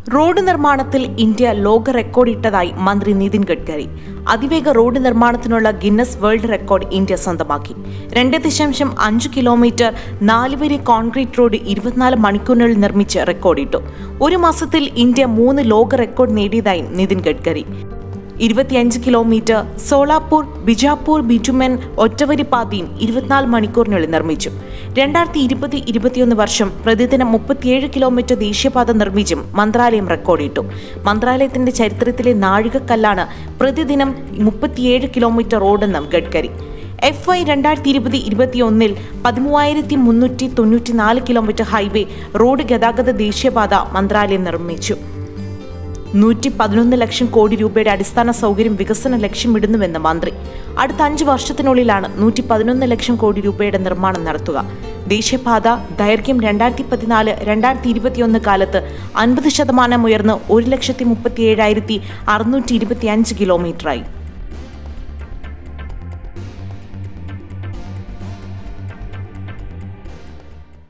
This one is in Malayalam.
റോഡ് നിർമ്മാണത്തിൽ ഇന്ത്യ ലോക റെക്കോർഡിട്ടതായി മന്ത്രി നിതിൻ ഗഡ്കരി അതിവേഗ റോഡ് നിർമ്മാണത്തിനുള്ള ഗിന്നസ് വേൾഡ് റെക്കോർഡ് ഇന്ത്യ സ്വന്തമാക്കി രണ്ട് ദശാംശം അഞ്ച് കിലോമീറ്റർ നാലുവരി കോൺക്രീറ്റ് റോഡ് ഇരുപത്തിനാല് മണിക്കൂറിനുള്ളിൽ നിർമ്മിച്ച് റെക്കോർഡിട്ടു ഒരു മാസത്തിൽ ഇന്ത്യ മൂന്ന് ലോക റെക്കോർഡ് നേടിയതായി നിതിൻ ഗഡ്കരി ഇരുപത്തിയഞ്ച് കിലോമീറ്റർ സോളാപൂർ ബിജാപൂർ ബിറ്റുമെൻ ഒറ്റവരി പാതയും ഇരുപത്തിനാല് മണിക്കൂറിനുള്ളിൽ നിർമ്മിച്ചു രണ്ടായിരത്തി ഇരുപത് ഇരുപത്തിയൊന്ന് വർഷം പ്രതിദിനം മുപ്പത്തിയേഴ് കിലോമീറ്റർ ദേശീയപാത നിർമ്മിച്ചും മന്ത്രാലയം റെക്കോർഡിട്ടു മന്ത്രാലയത്തിന്റെ ചരിത്രത്തിലെ നാഴികക്കല്ലാണ് പ്രതിദിനം മുപ്പത്തിയേഴ് കിലോമീറ്റർ റോഡെന്നും ഗഡ്കരി എഫ് ഐ രണ്ടായിരത്തി ഇരുപത് ഇരുപത്തിയൊന്നിൽ പതിമൂവായിരത്തി മുന്നൂറ്റി തൊണ്ണൂറ്റി നാല് കിലോമീറ്റർ ഹൈവേ റോഡ് ഗതാഗത ദേശീയപാത മന്ത്രാലയം നിർമ്മിച്ചു നൂറ്റി പതിനൊന്ന് ലക്ഷം കോടി രൂപയുടെ അടിസ്ഥാന സൗകര്യം വികസന ലക്ഷ്യമിടുന്നുവെന്ന് മന്ത്രി അടുത്ത അഞ്ച് വർഷത്തിനുള്ളിലാണ് നൂറ്റി പതിനൊന്ന് ലക്ഷം കോടി രൂപയുടെ നിർമ്മാണം നടത്തുക ദേശീയപാത ദൈർഘ്യം രണ്ടായിരത്തി പതിനാല് രണ്ടായിരത്തി ഇരുപത്തിയൊന്ന് കാലത്ത് അൻപത് ശതമാനം ഉയർന്ന് ഒരു ലക്ഷത്തി മുപ്പത്തി ഏഴായിരത്തി അറുന്നൂറ്റി ഇരുപത്തി അഞ്ച് കിലോമീറ്ററായി